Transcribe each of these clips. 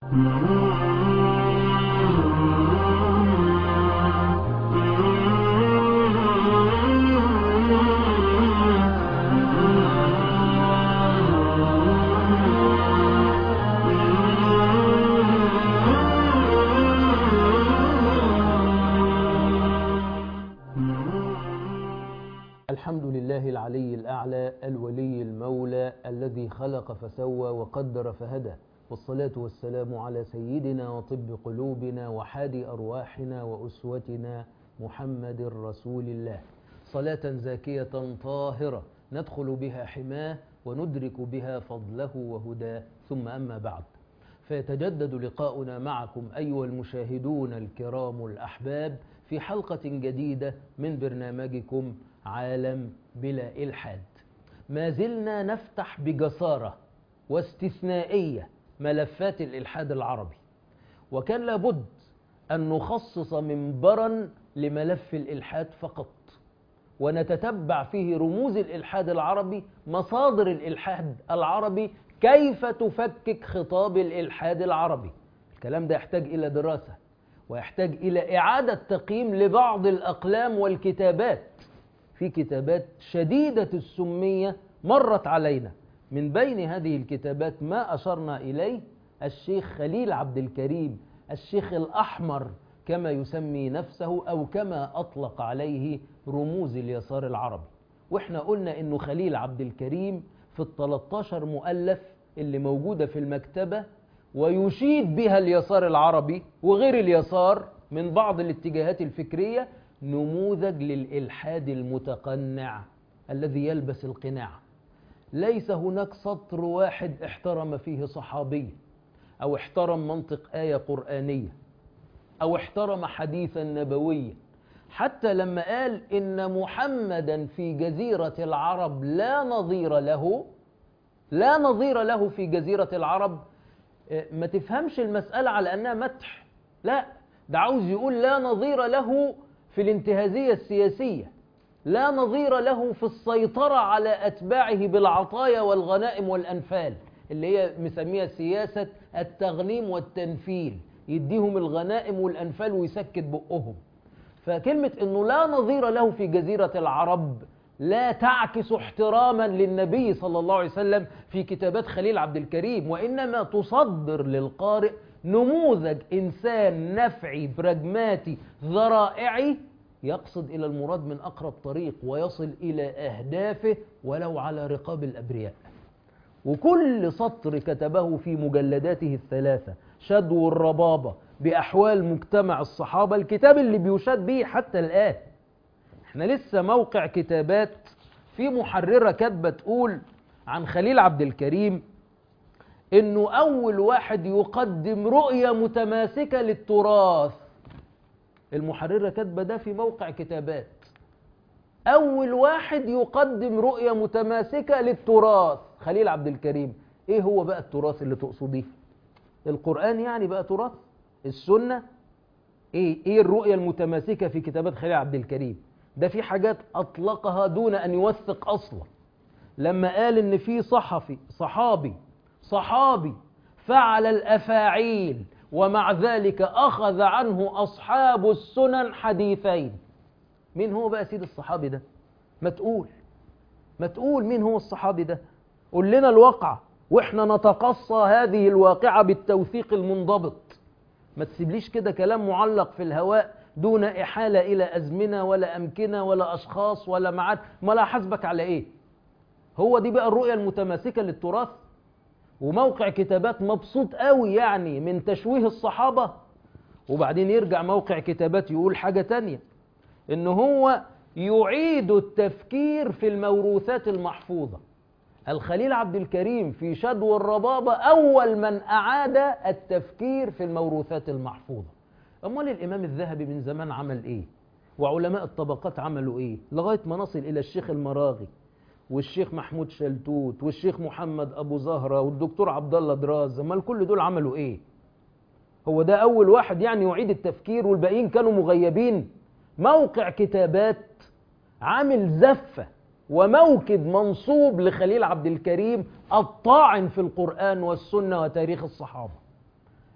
الحمد لله العلي الأعلى الولي المولى الذي خلق فسوى وقدر فهدى والصلاة والسلام على سيدنا وطب قلوبنا وحادي أرواحنا وأسوتنا محمد رسول الله صلاة زاكية طاهرة ندخل بها حماه وندرك بها فضله وهداه ثم أما بعد فيتجدد لقاؤنا معكم أيها المشاهدون الكرام الأحباب في حلقة جديدة من برنامجكم عالم بلا إلحاد ما زلنا نفتح بجسارة واستثنائية ملفات الإلحاد العربي وكان لابد أن نخصص منبرا لملف الإلحاد فقط ونتتبع فيه رموز الإلحاد العربي مصادر الإلحاد العربي كيف تفكك خطاب الإلحاد العربي الكلام ده يحتاج إلى دراسة ويحتاج إلى إعادة تقييم لبعض الأقلام والكتابات في كتابات شديدة السمية مرت علينا من بين هذه الكتابات ما أشرنا إليه الشيخ خليل عبد الكريم الشيخ الأحمر كما يسمي نفسه أو كما أطلق عليه رموز اليسار العربي وإحنا قلنا إنه خليل عبد الكريم في التلتاشر مؤلف اللي موجودة في المكتبة ويشيد بها اليسار العربي وغير اليسار من بعض الاتجاهات الفكرية نموذج للإلحاد المتقنع الذي يلبس القناع ليس هناك سطر واحد احترم فيه صحابي أو احترم منطق آية قرآنية أو احترم حديثا نبويا حتى لما قال إن محمدا في جزيرة العرب لا نظير له لا نظير له في جزيرة العرب ما تفهمش المسألة على أنها مدح لا ده عاوز يقول لا نظير له في الانتهازية السياسية لا نظير له في السيطرة على أتباعه بالعطايا والغنائم والأنفال اللي هي مسميها سياسة التغنيم والتنفيل يديهم الغنائم والأنفال ويسكت بقهم فكلمة أنه لا نظير له في جزيرة العرب لا تعكس احتراما للنبي صلى الله عليه وسلم في كتابات خليل عبد الكريم وإنما تصدر للقارئ نموذج إنسان نفعي براجماتي ذرائعي يقصد إلى المراد من أقرب طريق ويصل إلى أهدافه ولو على رقاب الأبرياء وكل سطر كتبه في مجلداته الثلاثة شدو الربابة بأحوال مجتمع الصحابة الكتاب اللي بيشاد به حتى الآن احنا لسه موقع كتابات في محررة كاتبة تقول عن خليل عبد الكريم انه اول واحد يقدم رؤية متماسكة للتراث المحررة كاتبة ده في موقع كتابات اول واحد يقدم رؤية متماسكة للتراث خليل عبد الكريم ايه هو بقى التراث اللي تقصديه القرآن يعني بقى تراث السنة ايه ايه الرؤية المتماسكة في كتابات خليل عبد الكريم ده في حاجات اطلقها دون ان يوثق اصلا لما قال ان في صحفي صحابي صحابي فعل الافاعيل ومع ذلك اخذ عنه اصحاب السنن حديثين مين هو بقى سيد الصحابي ده ما تقول ما تقول مين هو الصحابي ده قول لنا الواقعة واحنا نتقصى هذه الواقعة بالتوثيق المنضبط ما تسيبليش كده كلام معلق في الهواء دون إحالة إلى أزمنة ولا أمكنة ولا أشخاص ولا معاد ما لا حسبك على إيه هو دي بقى الرؤية المتماسكة للتراث وموقع كتابات مبسوط قوي يعني من تشويه الصحابة وبعدين يرجع موقع كتابات يقول حاجة تانية إن هو يعيد التفكير في الموروثات المحفوظة الخليل عبد الكريم في شدو الربابة أول من أعاد التفكير في الموروثات المحفوظة أمال الإمام الذهبي من زمان عمل إيه وعلماء الطبقات عملوا إيه لغاية ما نصل إلى الشيخ المراغي والشيخ محمود شلتوت والشيخ محمد أبو زهرة والدكتور عبد الله دراز أمال كل دول عملوا إيه هو ده أول واحد يعني يعيد التفكير والباقيين كانوا مغيبين موقع كتابات عامل زفة وموكب منصوب لخليل عبد الكريم الطاعن في القرآن والسنة وتاريخ الصحابة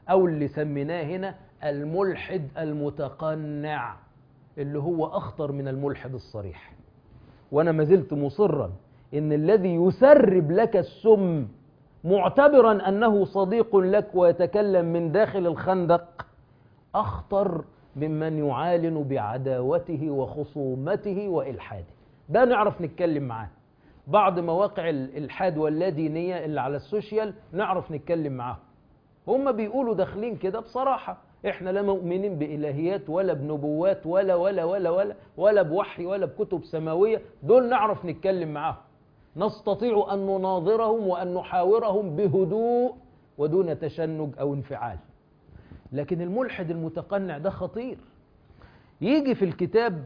أو اللي سميناه هنا الملحد المتقنع اللي هو أخطر من الملحد الصريح وأنا ما زلت مصرا إن الذي يسرب لك السم معتبرا أنه صديق لك ويتكلم من داخل الخندق أخطر ممن يعالن بعداوته وخصومته وإلحاده ده نعرف نتكلم معاه بعض مواقع الإلحاد واللادينية اللي على السوشيال نعرف نتكلم معاهم هم بيقولوا داخلين كده بصراحة احنا لا مؤمنين بإلهيات ولا بنبوات ولا ولا ولا ولا ولا بوحي ولا بكتب سماوية دول نعرف نتكلم معاهم نستطيع أن نناظرهم وأن نحاورهم بهدوء ودون تشنج أو انفعال لكن الملحد المتقنع ده خطير يجي في الكتاب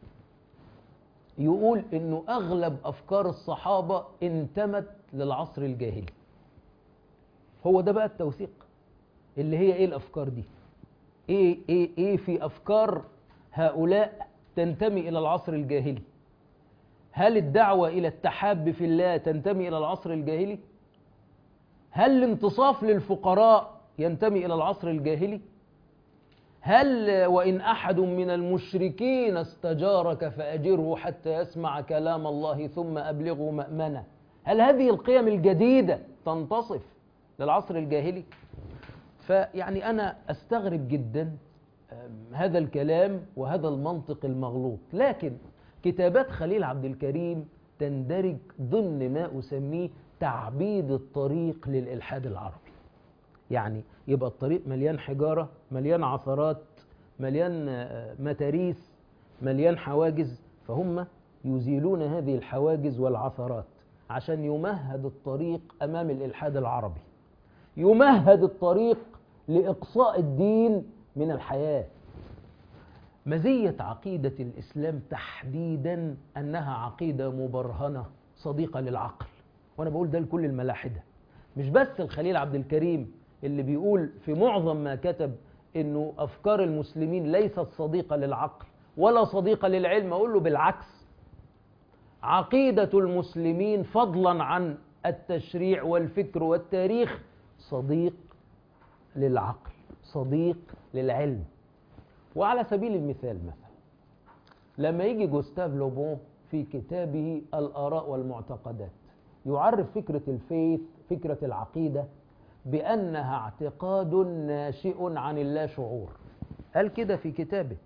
يقول انه اغلب افكار الصحابه انتمت للعصر الجاهلي هو ده بقى التوثيق اللي هي ايه الافكار دي ايه ايه ايه في افكار هؤلاء تنتمي الى العصر الجاهلي هل الدعوه الى التحاب في الله تنتمي الى العصر الجاهلي هل الانتصاف للفقراء ينتمي الى العصر الجاهلي هل وإن أحد من المشركين استجارك فأجره حتى يسمع كلام الله ثم أبلغه مأمنة هل هذه القيم الجديدة تنتصف للعصر الجاهلي فيعني أنا أستغرب جدا هذا الكلام وهذا المنطق المغلوط لكن كتابات خليل عبد الكريم تندرج ضمن ما أسميه تعبيد الطريق للإلحاد العربي يعني يبقى الطريق مليان حجارة مليان عثرات مليان متاريس مليان حواجز فهم يزيلون هذه الحواجز والعثرات عشان يمهد الطريق أمام الإلحاد العربي يمهد الطريق لإقصاء الدين من الحياة مزية عقيدة الإسلام تحديدا أنها عقيدة مبرهنة صديقة للعقل وأنا بقول ده لكل الملاحدة مش بس الخليل عبد الكريم اللي بيقول في معظم ما كتب انه افكار المسلمين ليست صديقه للعقل ولا صديقه للعلم اقول له بالعكس عقيده المسلمين فضلا عن التشريع والفكر والتاريخ صديق للعقل صديق للعلم وعلى سبيل المثال مثلا لما يجي جوستاف لوبون في كتابه الاراء والمعتقدات يعرف فكره الفيث فكره العقيده بأنها اعتقاد ناشئ عن اللا شعور قال كده في كتابه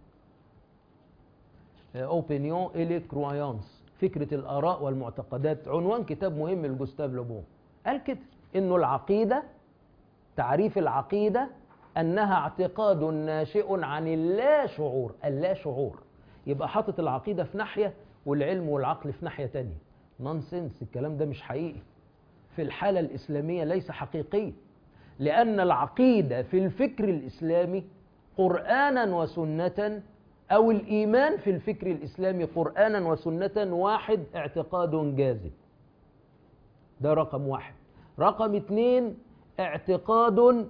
اوبينيون إلي كرويانس فكرة الآراء والمعتقدات عنوان كتاب مهم لجوستاف لوبون قال كده إنه العقيدة تعريف العقيدة أنها اعتقاد ناشئ عن اللا شعور اللا شعور يبقى حاطط العقيدة في ناحية والعلم والعقل في ناحية تانية نونسنس الكلام ده مش حقيقي في الحالة الإسلامية ليس حقيقي لأن العقيدة في الفكر الإسلامي قرآنا وسنة أو الإيمان في الفكر الإسلامي قرآنا وسنة واحد اعتقاد جازم ده رقم واحد رقم اتنين اعتقاد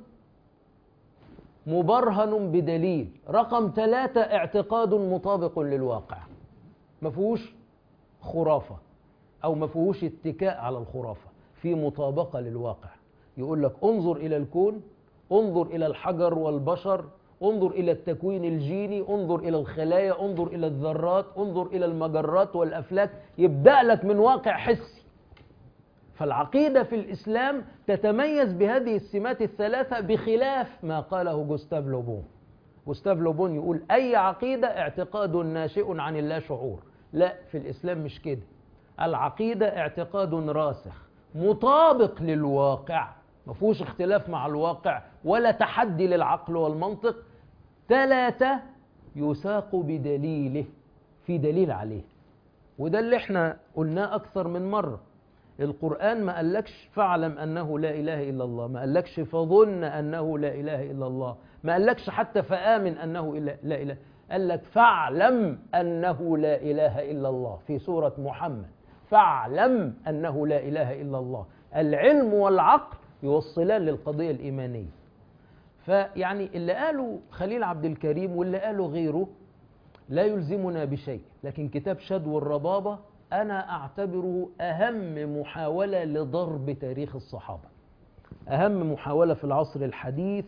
مبرهن بدليل رقم ثلاثة اعتقاد مطابق للواقع ما فيهوش خرافة أو ما فيهوش اتكاء على الخرافة في مطابقة للواقع يقول لك انظر إلى الكون انظر إلى الحجر والبشر انظر إلى التكوين الجيني انظر إلى الخلايا انظر إلى الذرات انظر إلى المجرات والأفلاك يبدأ لك من واقع حسي فالعقيدة في الإسلام تتميز بهذه السمات الثلاثة بخلاف ما قاله جوستاف لوبون جوستاف لوبون يقول أي عقيدة اعتقاد ناشئ عن اللا شعور لا في الإسلام مش كده العقيدة اعتقاد راسخ مطابق للواقع ما فيهوش اختلاف مع الواقع ولا تحدي للعقل والمنطق ثلاثة يساق بدليله في دليل عليه وده اللي احنا قلناه أكثر من مرة القرآن ما قالكش فاعلم أنه لا إله إلا الله ما قالكش فظن أنه لا إله إلا الله ما قالكش حتى فآمن أنه لا إله قال لك فاعلم أنه لا إله إلا الله في سورة محمد فاعلم أنه لا إله إلا الله العلم والعقل يوصلان للقضية الإيمانية فيعني اللي قاله خليل عبد الكريم واللي قاله غيره لا يلزمنا بشيء لكن كتاب شدو الربابة أنا أعتبره أهم محاولة لضرب تاريخ الصحابة أهم محاولة في العصر الحديث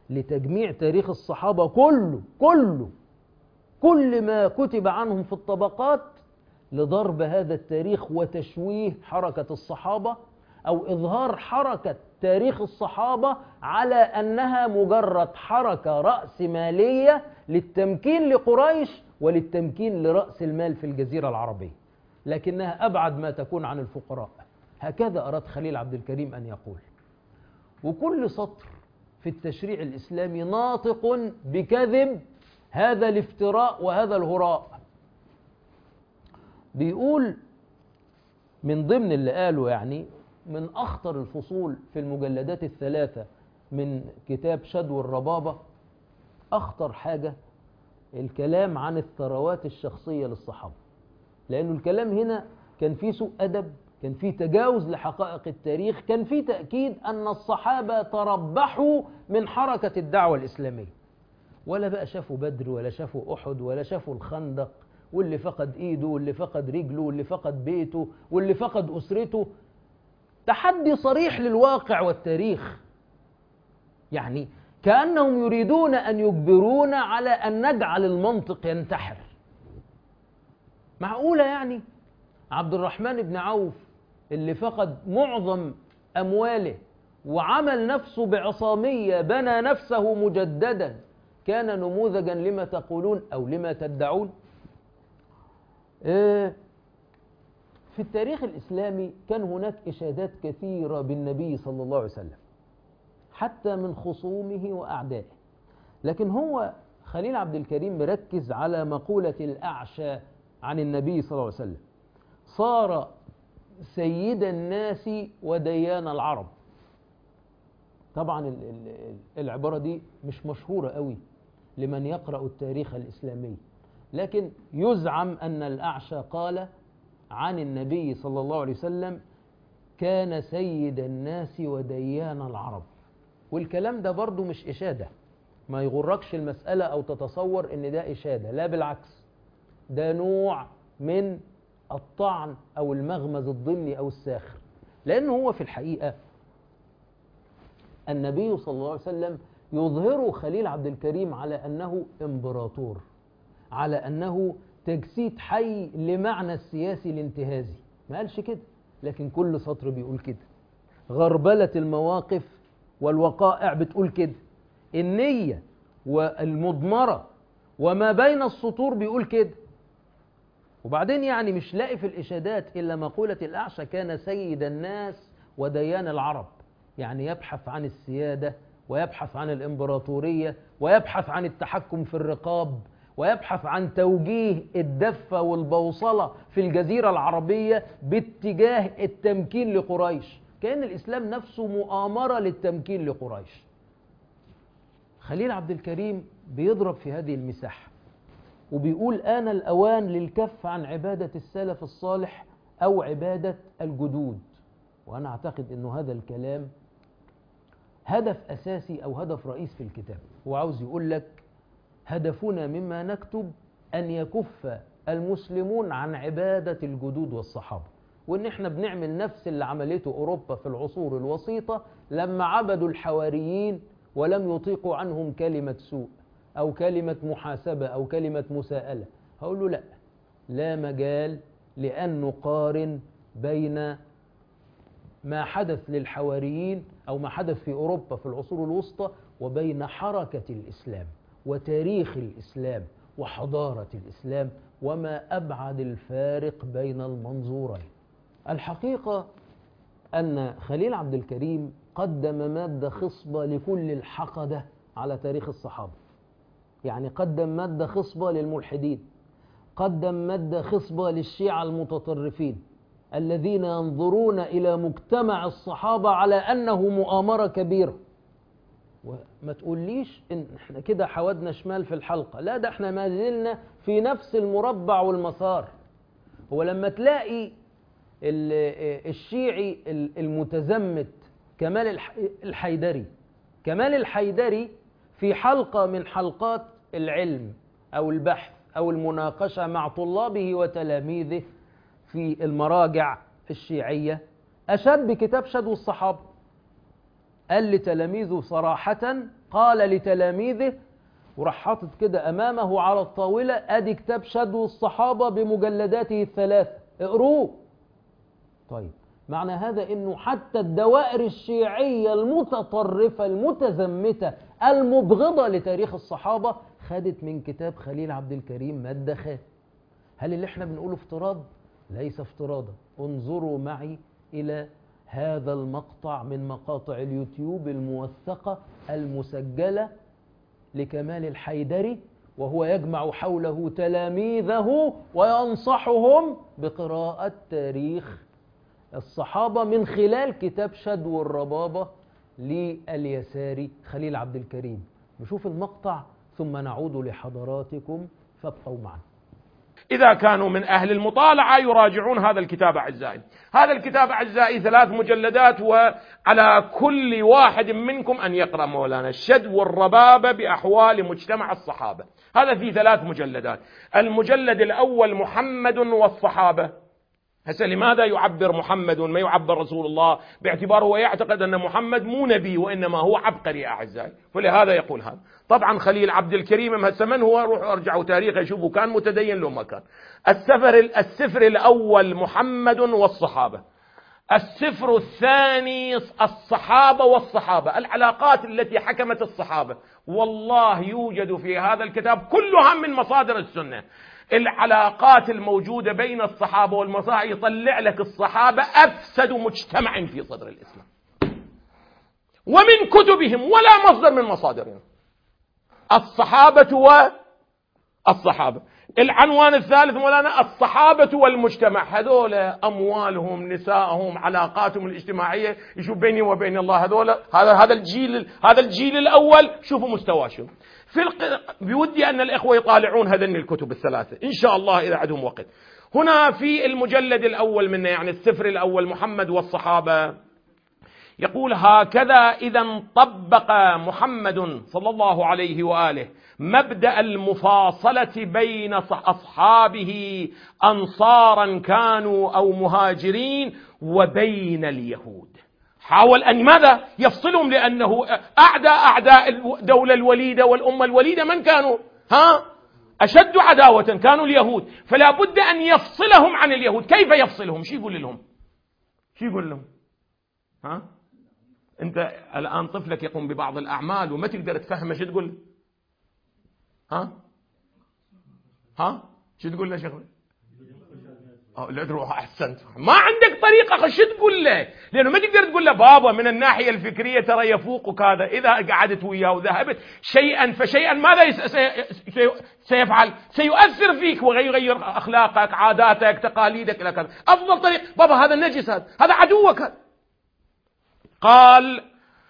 لتجميع تاريخ الصحابة كله كله كل ما كتب عنهم في الطبقات لضرب هذا التاريخ وتشويه حركة الصحابة أو إظهار حركة تاريخ الصحابة على أنها مجرد حركة رأس مالية للتمكين لقريش وللتمكين لرأس المال في الجزيرة العربية لكنها أبعد ما تكون عن الفقراء هكذا أراد خليل عبد الكريم أن يقول وكل سطر في التشريع الإسلامي ناطق بكذب هذا الافتراء وهذا الهراء بيقول من ضمن اللي قاله يعني من أخطر الفصول في المجلدات الثلاثة من كتاب شدو الربابة أخطر حاجة الكلام عن الثروات الشخصية للصحابة لأنه الكلام هنا كان فيه سوء أدب كان فيه تجاوز لحقائق التاريخ كان فيه تأكيد أن الصحابة تربحوا من حركة الدعوة الإسلامية ولا بقى شافوا بدر ولا شافوا أحد ولا شافوا الخندق واللي فقد إيده واللي فقد رجله واللي فقد بيته واللي فقد أسرته تحدي صريح للواقع والتاريخ يعني كأنهم يريدون أن يجبرونا على أن نجعل المنطق ينتحر معقولة يعني عبد الرحمن بن عوف اللي فقد معظم أمواله وعمل نفسه بعصامية بنى نفسه مجددا كان نموذجا لما تقولون أو لما تدعون في التاريخ الإسلامي كان هناك إشادات كثيرة بالنبي صلى الله عليه وسلم حتى من خصومه وأعدائه لكن هو خليل عبد الكريم مركز على مقولة الأعشى عن النبي صلى الله عليه وسلم صار سيد الناس وديان العرب طبعا العبارة دي مش مشهورة قوي لمن يقرأ التاريخ الإسلامي لكن يزعم أن الأعشى قال عن النبي صلى الله عليه وسلم كان سيد الناس وديان العرب والكلام ده برضو مش إشادة ما يغركش المسألة أو تتصور أن ده إشادة لا بالعكس ده نوع من الطعن أو المغمز الضمني أو الساخر لأنه هو في الحقيقة النبي صلى الله عليه وسلم يظهر خليل عبد الكريم على أنه إمبراطور على أنه تجسيد حي لمعنى السياسي الانتهازي ما قالش كده لكن كل سطر بيقول كده غربلة المواقف والوقائع بتقول كده النية والمضمرة وما بين السطور بيقول كده وبعدين يعني مش لاقي في الإشادات إلا مقولة الأعشى كان سيد الناس وديان العرب يعني يبحث عن السيادة ويبحث عن الإمبراطورية ويبحث عن التحكم في الرقاب ويبحث عن توجيه الدفة والبوصلة في الجزيرة العربية باتجاه التمكين لقريش كأن الإسلام نفسه مؤامرة للتمكين لقريش خليل عبد الكريم بيضرب في هذه المساحة وبيقول آن الأوان للكف عن عبادة السلف الصالح أو عبادة الجدود وأنا أعتقد أنه هذا الكلام هدف أساسي أو هدف رئيس في الكتاب هو عاوز يقول لك هدفنا مما نكتب أن يكف المسلمون عن عبادة الجدود والصحابة وإن إحنا بنعمل نفس اللي عملته أوروبا في العصور الوسيطة لما عبدوا الحواريين ولم يطيقوا عنهم كلمة سوء أو كلمة محاسبة أو كلمة مساءلة هقول له لا لا مجال لأن نقارن بين ما حدث للحواريين أو ما حدث في أوروبا في العصور الوسطى وبين حركة الإسلام وتاريخ الإسلام وحضارة الإسلام وما أبعد الفارق بين المنظورين الحقيقة أن خليل عبد الكريم قدم مادة خصبة لكل الحقدة على تاريخ الصحابة يعني قدم مادة خصبة للملحدين قدم مادة خصبة للشيعة المتطرفين الذين ينظرون إلى مجتمع الصحابة على أنه مؤامرة كبيرة وما تقوليش إن احنا كده حودنا شمال في الحلقة لا ده احنا ما زلنا في نفس المربع والمسار هو لما تلاقي الشيعي المتزمت كمال الحيدري كمال الحيدري في حلقة من حلقات العلم أو البحث أو المناقشة مع طلابه وتلاميذه في المراجع الشيعية أشاد بكتاب شدو الصحابة قال لتلاميذه صراحة قال لتلاميذه وراح حاطط كده أمامه على الطاولة أدي كتاب شدو الصحابة بمجلداته الثلاثة اقروه طيب معنى هذا انه حتى الدوائر الشيعية المتطرفة المتزمتة المبغضة لتاريخ الصحابة خدت من كتاب خليل عبد الكريم مادة خام هل اللي احنا بنقوله افتراض؟ ليس افتراضا انظروا معي إلى هذا المقطع من مقاطع اليوتيوب الموثقة المسجلة لكمال الحيدري وهو يجمع حوله تلاميذه وينصحهم بقراءة تاريخ الصحابة من خلال كتاب شدو الربابة لليساري خليل عبد الكريم نشوف المقطع ثم نعود لحضراتكم فابقوا معنا إذا كانوا من أهل المطالعة يراجعون هذا الكتاب أعزائي هذا الكتاب أعزائي ثلاث مجلدات وعلى كل واحد منكم أن يقرأ مولانا الشد والربابة بأحوال مجتمع الصحابة هذا في ثلاث مجلدات المجلد الأول محمد والصحابة هسه لماذا يعبر محمد ما يعبر رسول الله باعتباره هو يعتقد أن محمد مو نبي وإنما هو عبقري أعزائي فلهذا يقول هذا طبعا خليل عبد الكريم هسه من هو روحوا ارجعوا تاريخه شوفوا كان متدين لو ما كان السفر السفر الأول محمد والصحابة السفر الثاني الصحابة والصحابة العلاقات التي حكمت الصحابة والله يوجد في هذا الكتاب كلها من مصادر السنة العلاقات الموجودة بين الصحابة والمصاحب يطلع لك الصحابة أفسد مجتمع في صدر الإسلام ومن كتبهم ولا مصدر من مصادرهم الصحابة والصحابة العنوان الثالث مولانا الصحابة والمجتمع هذول أموالهم نسائهم علاقاتهم الاجتماعية يشوف بيني وبين الله هذول هذا هذا الجيل هذا الجيل الأول شوفوا مستواه شو في الق... بودي أن الإخوة يطالعون هذين الكتب الثلاثة إن شاء الله إذا عندهم وقت هنا في المجلد الأول منه يعني السفر الأول محمد والصحابة يقول هكذا إذا طبق محمد صلى الله عليه وآله مبدأ المفاصلة بين أصحابه أنصارا كانوا أو مهاجرين وبين اليهود حاول أن ماذا يفصلهم لأنه أعداء أعداء الدولة الوليدة والأمة الوليدة من كانوا ها أشد عداوة كانوا اليهود فلا بد أن يفصلهم عن اليهود كيف يفصلهم شو يقول لهم شو يقول لهم ها أنت الآن طفلك يقوم ببعض الأعمال وما تقدر تفهمه شو تقول ها ها شو تقول له شغله لا تروح احسنت ما عندك طريقه شو تقول له لانه ما تقدر تقول له بابا من الناحيه الفكريه ترى يفوقك هذا اذا قعدت وياه وذهبت شيئا فشيئا ماذا سيفعل سيؤثر فيك ويغير اخلاقك عاداتك تقاليدك الى كذا افضل طريق بابا هذا النجس هذا هذا عدوك هذا قال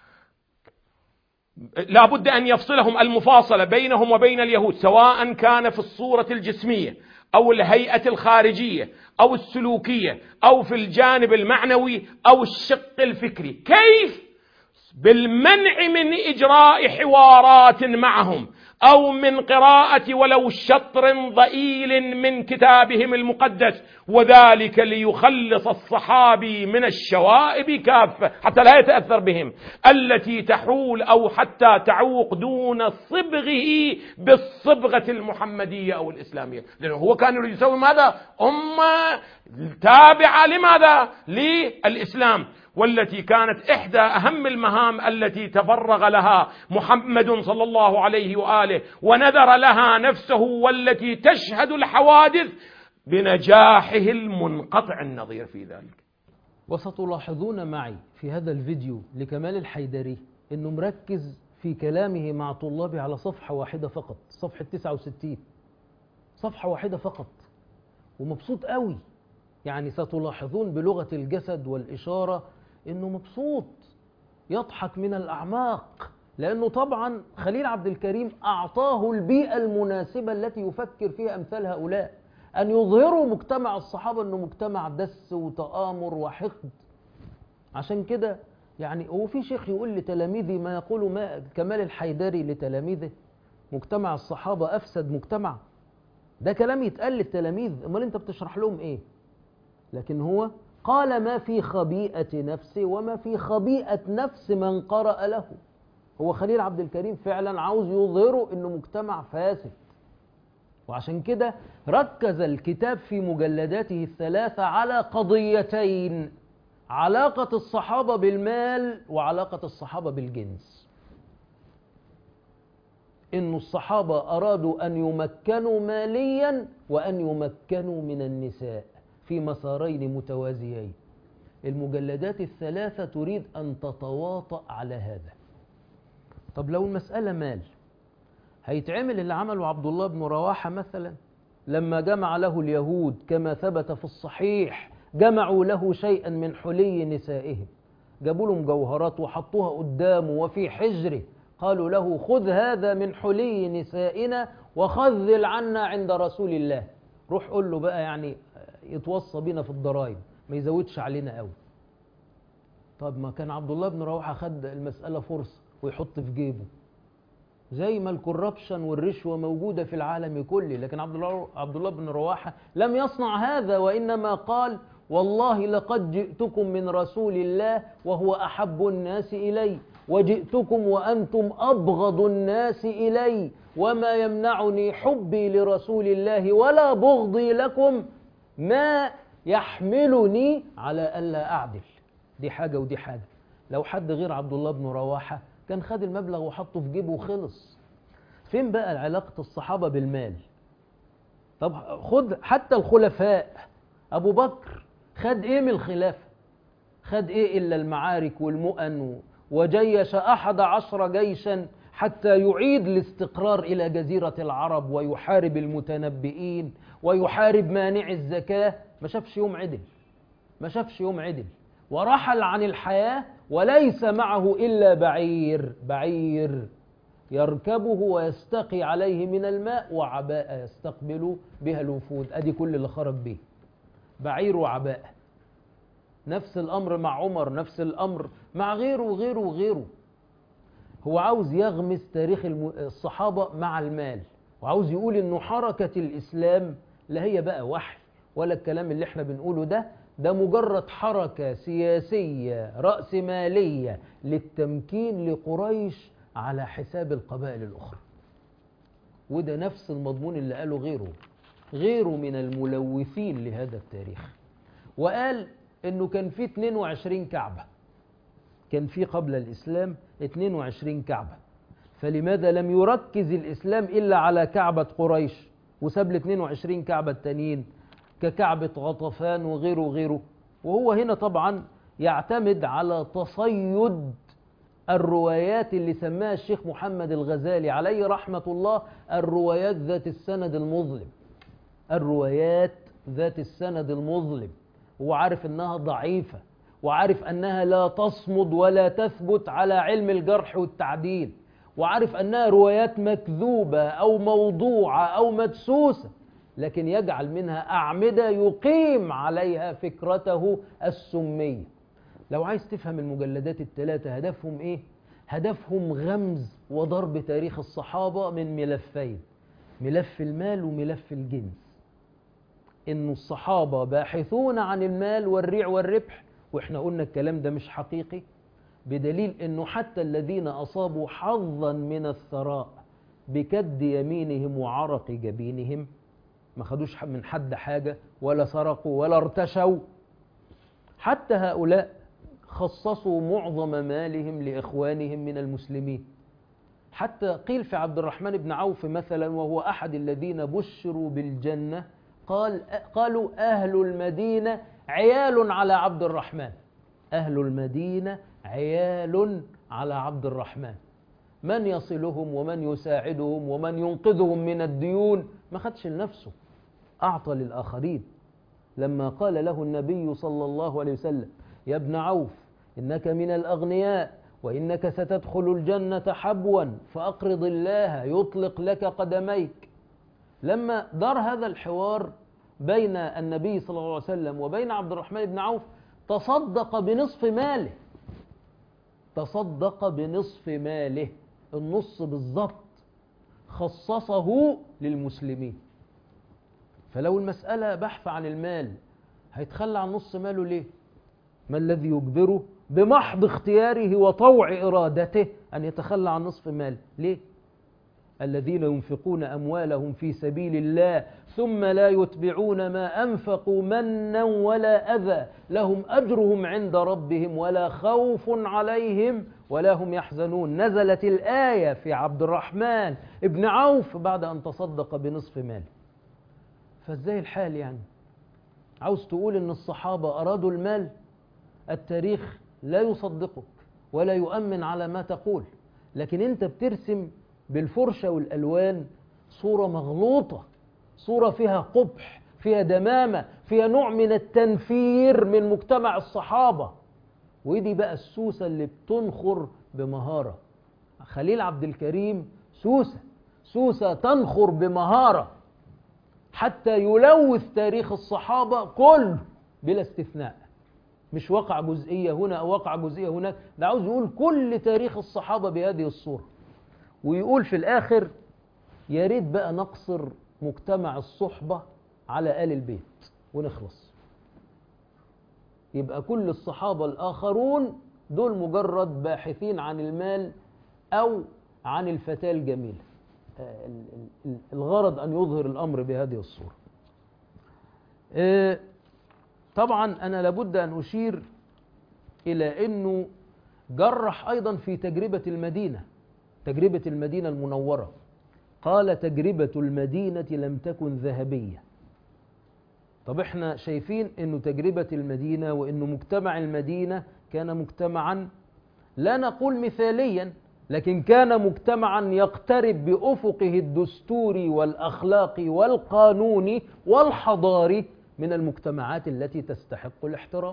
لا بد أن يفصلهم المفاصلة بينهم وبين اليهود سواء كان في الصورة الجسمية أو الهيئة الخارجية أو السلوكية أو في الجانب المعنوي أو الشق الفكري كيف؟ بالمنع من إجراء حوارات معهم أو من قراءة ولو شطر ضئيل من كتابهم المقدس وذلك ليخلص الصحابي من الشوائب كافة حتى لا يتأثر بهم التي تحول أو حتى تعوق دون صبغه بالصبغة المحمدية أو الإسلامية لأنه هو كان يريد يسوي ماذا أمة تابعة لماذا للإسلام والتي كانت إحدى أهم المهام التي تفرغ لها محمد صلى الله عليه وآله ونذر لها نفسه والتي تشهد الحوادث بنجاحه المنقطع النظير في ذلك وستلاحظون معي في هذا الفيديو لكمال الحيدري أنه مركز في كلامه مع طلابه على صفحة واحدة فقط صفحة 69 صفحة واحدة فقط ومبسوط قوي يعني ستلاحظون بلغة الجسد والإشارة انه مبسوط يضحك من الاعماق لانه طبعا خليل عبد الكريم اعطاه البيئه المناسبه التي يفكر فيها امثال هؤلاء ان يظهروا مجتمع الصحابه انه مجتمع دس وتامر وحقد عشان كده يعني هو في شيخ يقول لتلاميذي ما يقول ما كمال الحيدري لتلاميذه مجتمع الصحابه افسد مجتمع ده كلام يتقال للتلاميذ امال انت بتشرح لهم ايه لكن هو قال ما في خبيئة نفسه وما في خبيئة نفس من قرأ له هو خليل عبد الكريم فعلا عاوز يظهره انه مجتمع فاسد وعشان كده ركز الكتاب في مجلداته الثلاثة على قضيتين علاقة الصحابة بالمال وعلاقة الصحابة بالجنس إن الصحابة أرادوا أن يمكنوا ماليا وأن يمكنوا من النساء في مسارين متوازيين المجلدات الثلاثة تريد أن تتواطأ على هذا طب لو المسألة مال هيتعمل اللي عمله عبد الله بن رواحة مثلا لما جمع له اليهود كما ثبت في الصحيح جمعوا له شيئا من حلي نسائهم جابوا له مجوهرات وحطوها قدامه وفي حجره قالوا له خذ هذا من حلي نسائنا وخذل عنا عند رسول الله روح قول له بقى يعني يتوصى بينا في الضرائب ما يزودش علينا قوي طب ما كان عبد الله بن رواحه خد المساله فرصه ويحط في جيبه زي ما الكوربشن والرشوه موجوده في العالم كله لكن عبد الله عبد الله بن رواحه لم يصنع هذا وانما قال والله لقد جئتكم من رسول الله وهو احب الناس الي وجئتكم وانتم ابغض الناس الي وما يمنعني حبي لرسول الله ولا بغضي لكم ما يحملني على الا اعدل دي حاجه ودي حاجه لو حد غير عبد الله بن رواحه كان خد المبلغ وحطه في جيبه وخلص فين بقى علاقه الصحابه بالمال طب خد حتى الخلفاء ابو بكر خد ايه من الخلافه خد ايه الا المعارك والمؤن وجيش احد عشر جيشا حتى يعيد الاستقرار الى جزيره العرب ويحارب المتنبئين ويحارب مانع الزكاه ما شافش يوم عدل ما شافش يوم عدل ورحل عن الحياه وليس معه الا بعير بعير يركبه ويستقي عليه من الماء وعباءه يستقبل بها الوفود ادي كل اللي خرج به بعير وعباءه نفس الامر مع عمر نفس الامر مع غيره وغيره وغيره هو عاوز يغمس تاريخ الصحابه مع المال وعاوز يقول انه حركه الاسلام لا هي بقى وحي ولا الكلام اللي احنا بنقوله ده ده مجرد حركه سياسيه راسماليه للتمكين لقريش على حساب القبائل الاخرى وده نفس المضمون اللي قاله غيره غيره من الملوثين لهذا التاريخ وقال انه كان في 22 كعبه كان في قبل الاسلام 22 كعبه فلماذا لم يركز الاسلام الا على كعبه قريش وساب ال 22 كعبه التانيين ككعبه غطفان وغيره وغيره وهو هنا طبعا يعتمد على تصيد الروايات اللي سماها الشيخ محمد الغزالي عليه رحمه الله الروايات ذات السند المظلم الروايات ذات السند المظلم هو عارف انها ضعيفه وعارف انها لا تصمد ولا تثبت على علم الجرح والتعديل وعارف انها روايات مكذوبه او موضوعه او مدسوسه لكن يجعل منها اعمده يقيم عليها فكرته السميه لو عايز تفهم المجلدات الثلاثه هدفهم ايه هدفهم غمز وضرب تاريخ الصحابه من ملفين ملف المال وملف الجنس ان الصحابه باحثون عن المال والريع والربح واحنا قلنا الكلام ده مش حقيقي بدليل انه حتى الذين اصابوا حظا من الثراء بكد يمينهم وعرق جبينهم ما خدوش من حد حاجه ولا سرقوا ولا ارتشوا حتى هؤلاء خصصوا معظم مالهم لاخوانهم من المسلمين حتى قيل في عبد الرحمن بن عوف مثلا وهو احد الذين بشروا بالجنه قال قالوا اهل المدينه عيال على عبد الرحمن أهل المدينة عيال على عبد الرحمن من يصلهم ومن يساعدهم ومن ينقذهم من الديون ما خدش لنفسه أعطى للآخرين لما قال له النبي صلى الله عليه وسلم يا ابن عوف إنك من الأغنياء وإنك ستدخل الجنة حبوا فأقرض الله يطلق لك قدميك لما دار هذا الحوار بين النبي صلى الله عليه وسلم وبين عبد الرحمن بن عوف تصدق بنصف ماله تصدق بنصف ماله النص بالظبط خصصه للمسلمين فلو المسألة بحث عن المال هيتخلى عن نص ماله ليه ما الذي يجبره بمحض اختياره وطوع إرادته أن يتخلى عن نصف مال ليه؟ الذين ينفقون أموالهم في سبيل الله ثم لا يتبعون ما أنفقوا منا ولا أذى لهم أجرهم عند ربهم ولا خوف عليهم ولا هم يحزنون نزلت الآية في عبد الرحمن ابن عوف بعد أن تصدق بنصف مال فازاي الحال يعني عاوز تقول ان الصحابة أرادوا المال التاريخ لا يصدقك ولا يؤمن على ما تقول لكن انت بترسم بالفرشة والألوان صورة مغلوطة صورة فيها قبح فيها دمامة فيها نوع من التنفير من مجتمع الصحابة ودي بقى السوسة اللي بتنخر بمهارة خليل عبد الكريم سوسة سوسة تنخر بمهارة حتى يلوث تاريخ الصحابة كله بلا استثناء مش وقع جزئية هنا أو وقع جزئية هناك ده عاوز يقول كل تاريخ الصحابة بهذه الصورة ويقول في الآخر يا ريت بقى نقصر مجتمع الصحبة على آل البيت ونخلص يبقى كل الصحابة الآخرون دول مجرد باحثين عن المال أو عن الفتاة الجميلة الغرض أن يظهر الأمر بهذه الصورة طبعا أنا لابد أن أشير إلى أنه جرح أيضا في تجربة المدينة تجربة المدينة المنورة قال تجربة المدينة لم تكن ذهبية طب احنا شايفين انه تجربة المدينة وانه مجتمع المدينة كان مجتمعا لا نقول مثاليا لكن كان مجتمعا يقترب بأفقه الدستوري والأخلاقي والقانوني والحضاري من المجتمعات التي تستحق الاحترام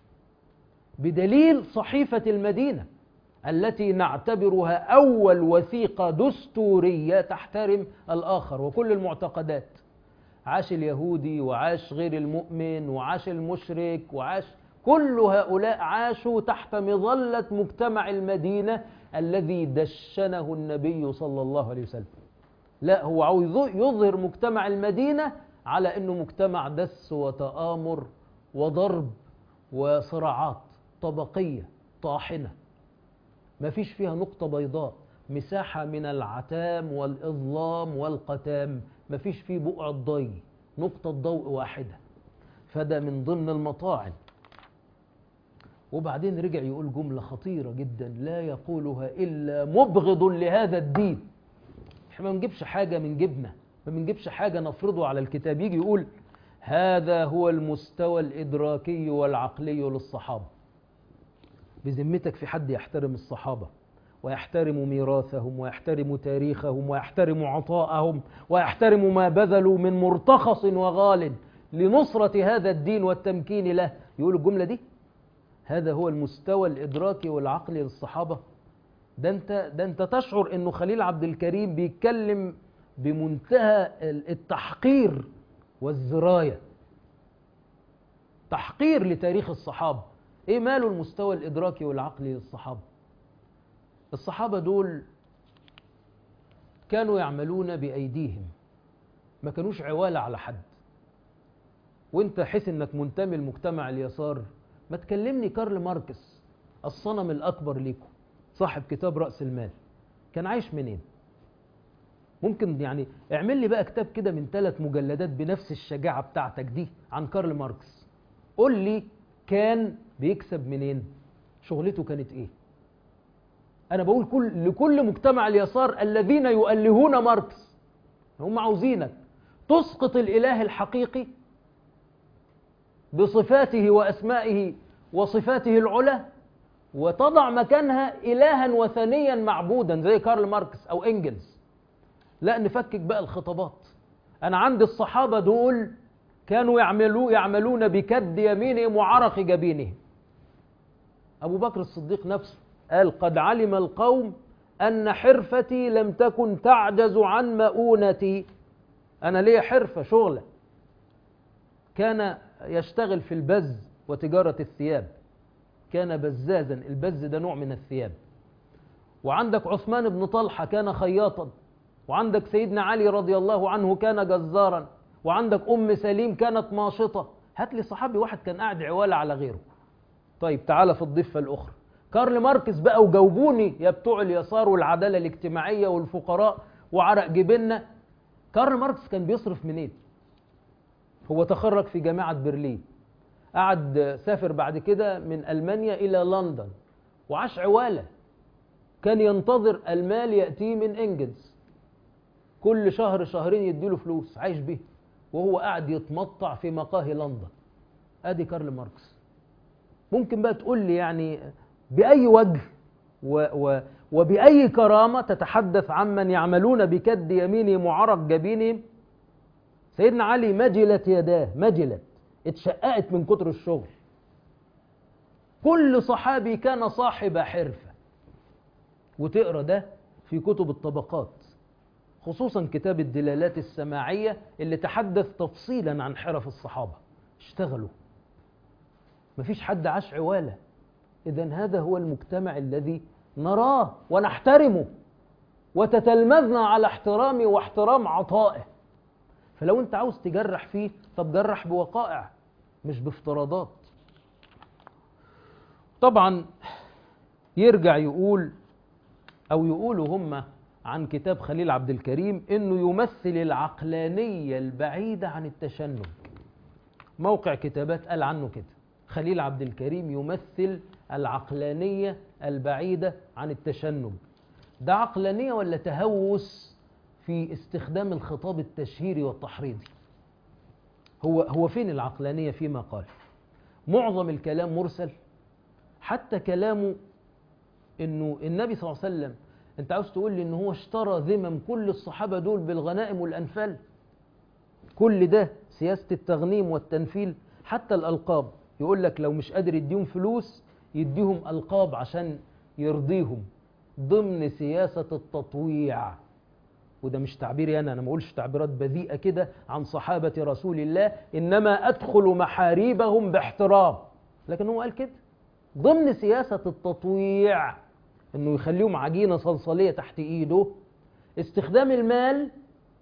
بدليل صحيفة المدينة التي نعتبرها أول وثيقة دستورية تحترم الآخر وكل المعتقدات عاش اليهودي وعاش غير المؤمن وعاش المشرك وعاش كل هؤلاء عاشوا تحت مظلة مجتمع المدينة الذي دشنه النبي صلى الله عليه وسلم لا هو عاوز يظهر مجتمع المدينة على أنه مجتمع دس وتآمر وضرب وصراعات طبقية طاحنة ما فيش فيها نقطة بيضاء مساحة من العتام والإظلام والقتام ما فيش فيه بقعة ضي نقطة ضوء واحدة فده من ضمن المطاعن وبعدين رجع يقول جملة خطيرة جدا لا يقولها إلا مبغض لهذا الدين احنا ما بنجيبش حاجة من جبنة ما بنجيبش حاجة نفرضه على الكتاب يجي يقول هذا هو المستوى الإدراكي والعقلي للصحابة بذمتك في حد يحترم الصحابة ويحترم ميراثهم ويحترم تاريخهم ويحترم عطاءهم ويحترم ما بذلوا من مرتخص وغال لنصرة هذا الدين والتمكين له يقول الجملة دي هذا هو المستوى الإدراكي والعقلي للصحابة ده انت, ده انت تشعر انه خليل عبد الكريم بيتكلم بمنتهى التحقير والزراية تحقير لتاريخ الصحابة ايه ماله المستوى الإدراكي والعقلي للصحابة الصحابة دول كانوا يعملون بأيديهم ما كانوش عوالة على حد وانت حس انك منتمي لمجتمع اليسار ما تكلمني كارل ماركس الصنم الأكبر ليكم صاحب كتاب رأس المال كان عايش منين ممكن يعني اعمل لي بقى كتاب كده من ثلاث مجلدات بنفس الشجاعة بتاعتك دي عن كارل ماركس قول لي كان بيكسب منين شغلته كانت ايه انا بقول كل لكل مجتمع اليسار الذين يؤلهون ماركس هم عاوزينك تسقط الاله الحقيقي بصفاته واسمائه وصفاته العلى وتضع مكانها الها وثنيا معبودا زي كارل ماركس او انجلز لا نفكك بقى الخطابات انا عندي الصحابه دول كانوا يعملوا يعملون بكد يمينهم وعرق جبينهم ابو بكر الصديق نفسه قال قد علم القوم ان حرفتي لم تكن تعجز عن مؤونتي انا ليا حرفه شغله كان يشتغل في البز وتجاره الثياب كان بزازا البز ده نوع من الثياب وعندك عثمان بن طلحه كان خياطا وعندك سيدنا علي رضي الله عنه كان جزارا وعندك ام سليم كانت ماشطه هات لي صحابي واحد كان قاعد عواله على غيره طيب تعالى في الضفه الاخرى كارل ماركس بقى وجاوبوني يا بتوع اليسار والعدالة الاجتماعية والفقراء وعرق جبنا كارل ماركس كان بيصرف منين هو تخرج في جامعة برلين قعد سافر بعد كده من ألمانيا إلى لندن وعاش عوالة كان ينتظر المال يأتيه من إنجلز كل شهر شهرين يديله فلوس عايش بيه وهو قاعد يتمطع في مقاهي لندن ادي كارل ماركس ممكن بقى تقول لي يعني باي وجه و و وباي كرامه تتحدث عمن يعملون بكد يمينهم وعرق جبينهم سيدنا علي مجلت يداه مجلت اتشققت من كتر الشغل كل صحابي كان صاحب حرفه وتقرا ده في كتب الطبقات خصوصا كتاب الدلالات السماعية اللي تحدث تفصيلا عن حرف الصحابة اشتغلوا مفيش حد عاش عوالة إذا هذا هو المجتمع الذي نراه ونحترمه وتتلمذنا على احترامه واحترام عطائه فلو انت عاوز تجرح فيه طب جرح بوقائع مش بافتراضات طبعا يرجع يقول او يقولوا هم عن كتاب خليل عبد الكريم انه يمثل العقلانيه البعيده عن التشنج موقع كتابات قال عنه كده خليل عبد الكريم يمثل العقلانيه البعيده عن التشنج ده عقلانيه ولا تهوس في استخدام الخطاب التشهيري والتحريضي هو هو فين العقلانيه فيما قال معظم الكلام مرسل حتى كلامه انه النبي صلى الله عليه وسلم انت عاوز تقول لي ان هو اشترى ذمم كل الصحابه دول بالغنائم والانفال كل ده سياسه التغنيم والتنفيل حتى الالقاب يقول لك لو مش قادر يديهم فلوس يديهم القاب عشان يرضيهم ضمن سياسه التطويع وده مش تعبيري انا انا ما اقولش تعبيرات بذيئه كده عن صحابه رسول الله انما ادخل محاريبهم باحترام لكن هو قال كده ضمن سياسه التطويع انه يخليهم عجينه صلصاليه تحت ايده استخدام المال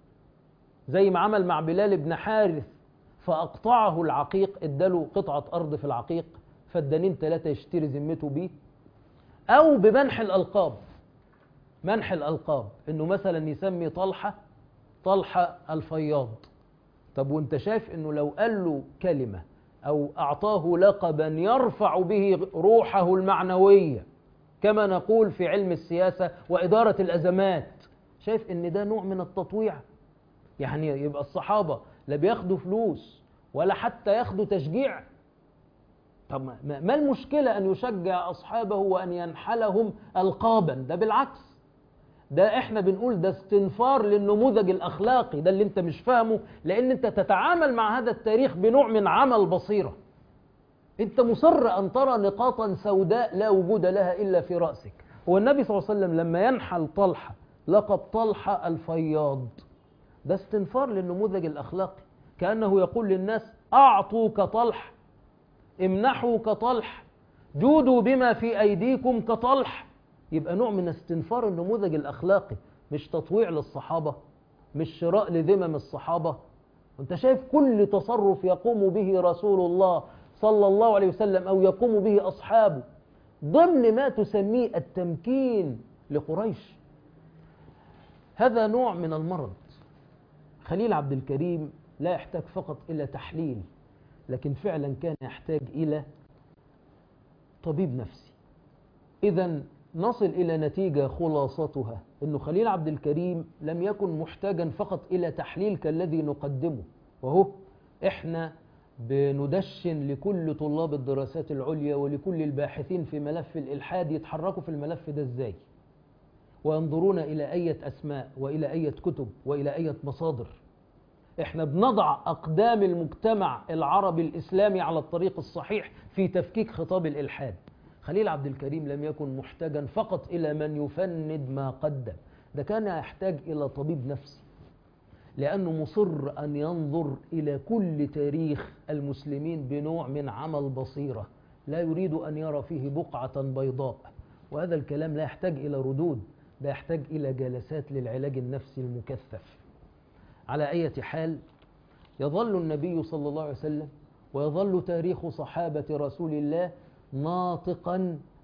زي ما عمل مع بلال بن حارث فاقطعه العقيق اداله قطعه ارض في العقيق فالدانين ثلاثه يشتري ذمته بيه او بمنح الالقاب منح الالقاب انه مثلا يسمي طلحه طلحه الفياض طب وانت شايف انه لو قال له كلمه او اعطاه لقبا يرفع به روحه المعنويه كما نقول في علم السياسة وإدارة الأزمات شايف إن ده نوع من التطويع يعني يبقى الصحابة لا بياخدوا فلوس ولا حتى ياخدوا تشجيع طب ما المشكلة أن يشجع أصحابه وأن ينحلهم ألقابا ده بالعكس ده احنا بنقول ده استنفار للنموذج الأخلاقي ده اللي انت مش فاهمه لأن انت تتعامل مع هذا التاريخ بنوع من عمل بصيره انت مصر ان ترى نقاطا سوداء لا وجود لها الا في راسك هو النبي صلى الله عليه وسلم لما ينحل طلحه لقب طلحه الفياض ده استنفار للنموذج الاخلاقي كانه يقول للناس اعطوا كطلح امنحوا كطلح جودوا بما في ايديكم كطلح يبقى نوع من استنفار النموذج الاخلاقي مش تطويع للصحابه مش شراء لذمم الصحابه انت شايف كل تصرف يقوم به رسول الله صلى الله عليه وسلم أو يقوم به أصحابه ضمن ما تسميه التمكين لقريش هذا نوع من المرض خليل عبد الكريم لا يحتاج فقط إلى تحليل لكن فعلا كان يحتاج إلى طبيب نفسي إذا نصل إلى نتيجة خلاصتها أنه خليل عبد الكريم لم يكن محتاجا فقط إلى تحليل كالذي نقدمه وهو إحنا بندشن لكل طلاب الدراسات العليا ولكل الباحثين في ملف الإلحاد يتحركوا في الملف ده إزاي وينظرون إلى أية أسماء وإلى أية كتب وإلى أية مصادر إحنا بنضع أقدام المجتمع العربي الإسلامي على الطريق الصحيح في تفكيك خطاب الإلحاد خليل عبد الكريم لم يكن محتاجا فقط إلى من يفند ما قدم ده كان يحتاج إلى طبيب نفسي لأنه مصر أن ينظر إلى كل تاريخ المسلمين بنوع من عمل بصيرة لا يريد أن يرى فيه بقعة بيضاء وهذا الكلام لا يحتاج إلى ردود ده يحتاج إلى جلسات للعلاج النفسي المكثف على أي حال يظل النبي صلى الله عليه وسلم ويظل تاريخ صحابة رسول الله ناطقا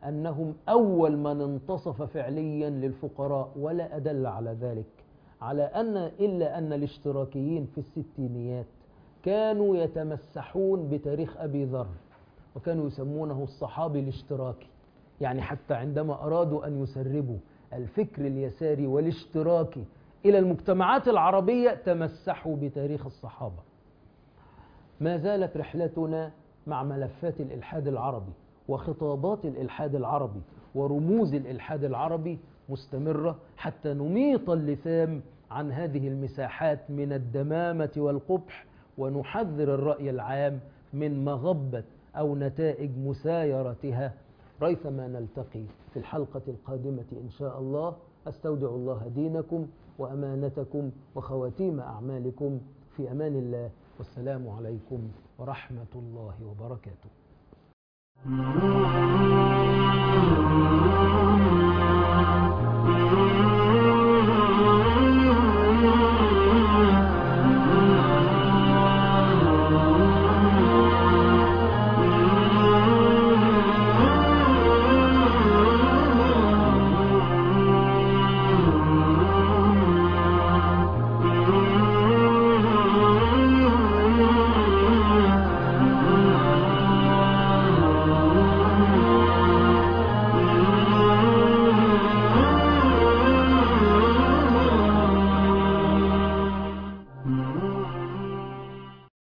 أنهم أول من انتصف فعليا للفقراء ولا أدل على ذلك على أن إلا أن الاشتراكيين في الستينيات كانوا يتمسحون بتاريخ أبي ذر وكانوا يسمونه الصحابي الاشتراكي يعني حتى عندما أرادوا أن يسربوا الفكر اليساري والاشتراكي إلى المجتمعات العربية تمسحوا بتاريخ الصحابة ما زالت رحلتنا مع ملفات الإلحاد العربي وخطابات الإلحاد العربي ورموز الإلحاد العربي مستمرة حتى نميط اللثام عن هذه المساحات من الدمامة والقبح ونحذر الرأي العام من مغبة أو نتائج مسايرتها ريثما نلتقي في الحلقة القادمة إن شاء الله أستودع الله دينكم وأمانتكم وخواتيم أعمالكم في أمان الله والسلام عليكم ورحمة الله وبركاته